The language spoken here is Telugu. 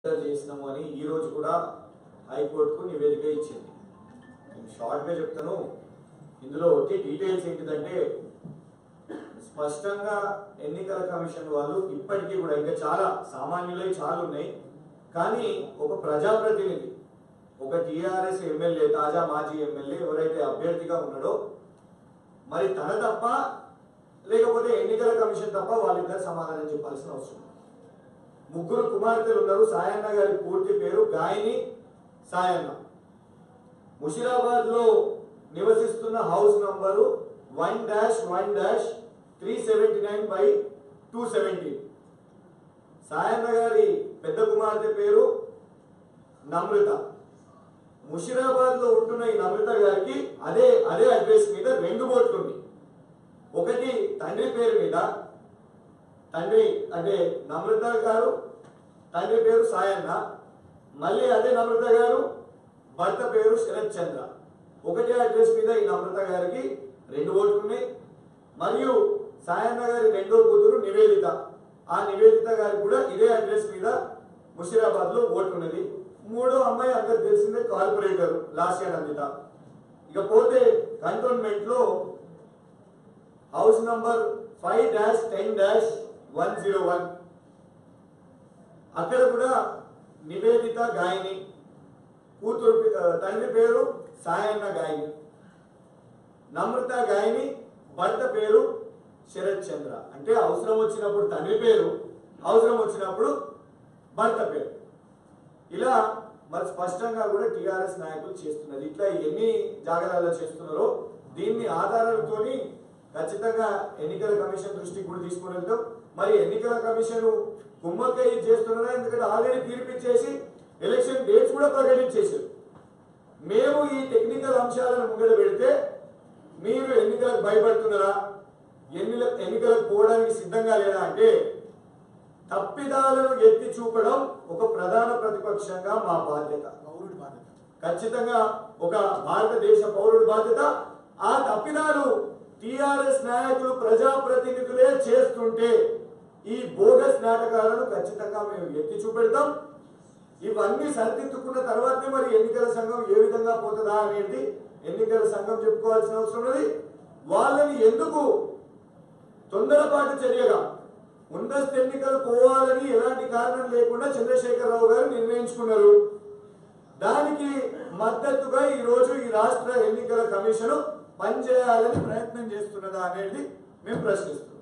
చేసినాము అని ఈ రోజు కూడా హైకోర్టుకు నివేదిక ఇచ్చింది నేను షార్ట్ గా చెప్తాను ఇందులో వచ్చే డీటెయిల్స్ ఏంటిదంటే స్పష్టంగా ఎన్నికల కమిషన్ వాళ్ళు ఇప్పటికీ కూడా ఇంకా చాలా సామాన్యులై చాలా ఉన్నాయి కానీ ఒక ప్రజాప్రతినిధి ఒక టిఆర్ఎస్ ఎమ్మెల్యే తాజా మాజీ ఎమ్మెల్యే ఎవరైతే అభ్యర్థిగా ఉన్నాడో మరి తన తప్ప లేకపోతే ఎన్నికల కమిషన్ తప్ప వాళ్ళిద్దరు సమాధానం చెప్పాల్సిన అవసరం ఉంది. ముగ్గురు కుమార్తెలు ఉన్నారు సాయన్న గారి పూర్తి పేరు గాయని సాయన్న ముషిరాబాద్ లో నివసిస్తున్న house number one dash one dash three seventy nine by two seventy Sayanna గారి పెద్ద కుమార్తె పేరు నమ్రత ముషిరాబాద్ లో ఉంటున్న ఈ నమ్రత గారికి అదే అదే అడ్రస్ మీద రెండు ఓట్లు ఉంది ఒకటి తండ్రి పేరు మీద తండ్రి అంటే నమ్రత గారు తండ్రి పేరు సాయన్న మళ్ళీ అదే నమ్రత గారు భర్త పేరు శరత్ చంద్ర ఒకటే అడ్రస్ మీద ఈ నమ్రత గారికి రెండు ఓట్లు ఉన్నాయి మరియు సాయన్న గారి రెండో కూతురు నివేదిత ఆ నివేదిత గారికి కూడా ఇదే అడ్రస్ మీద ముషిరాబాద్ లో ఓటు ఉన్నది మూడో అమ్మాయి అందరికి తెలిసిందే కార్పొరేటర్ లాస్యా నందిత ఇక పోతే కంటోన్మెంట్ లో house number five dash ten dash one zero one అక్కడ కూడా నివేదిత గాయని కూతురు పే- ఆ, తండ్రి పేరు సాయన్న గాయని నమ్రత గాయని భర్త పేరు శరత్ చంద్ర అంటే అవసరం వచ్చినప్పుడు తండ్రి పేరు అవసరం వచ్చినప్పుడు భర్త పేరు ఇలా మరి స్పష్టంగా కూడా టిఆర్ఎస్ నాయకులు చేస్తున్నది ఇట్లా ఎన్ని జాగ్రత్తలు చేస్తున్నారో దీన్ని ఆధారాలతోని ఖచ్చితంగా ఎన్నికల కమిషన్ దృష్టికి కూడా తీసుకుని వెళ్తాం మరి ఎన్నికల కమిషన్ కుమ్మక్కై చేస్తున్నారా ఎందుకంటే ఆల్రెడీ తీర్పిచ్చేసి ఎలక్షన్ డేట్స్ కూడా ప్రకటించేసారు మేము ఈ టెక్నికల్ అంశాలను ముంగడ పెడితే మీరు ఎన్నికలకు భయపడుతున్నారా ఎన్నిల ఎన్నికలకు పోవడానికి సిద్ధంగా లేరా అంటే తప్పిదాలను ఎత్తి చూపడం ఒక ప్రధాన ప్రతిపక్షంగా మా బాధ్యత పౌరుడి బాధ్యత ఖచ్చితంగా ఒక భారతదేశ పౌరుడి బాధ్యత ఆ తప్పిదాలు టిఆర్ఎస్ నాయకులు ప్రజాప్రతినిధులే చేస్తుంటే ఈ బోగస్ నాటకాలను ఖచ్చితంగా మేము ఎత్తి చూపెడతాం ఇవన్నీ సరిదిద్దుకున్న తర్వాతనే మరి ఎన్నికల సంఘం ఏ విధంగా పోతుందా అనేది ఎన్నికల సంఘం చెప్పుకోవాల్సిన అవసరం ఉన్నది వాళ్ళని ఎందుకు తొందరపాటు చర్యగా ముందస్తు ఎన్నికలు పోవాలని ఎలాంటి కారణం లేకుండా చంద్రశేఖరరావు గారు నిర్ణయించుకున్నారు దానికి మద్దతుగా ఈ రోజు ఈ రాష్ట్ర ఎన్నికల కమిషన్ పనిచేయాలని ప్రయత్నం చేస్తున్నదా అనేది మేము ప్రశ్నిస్తున్నాం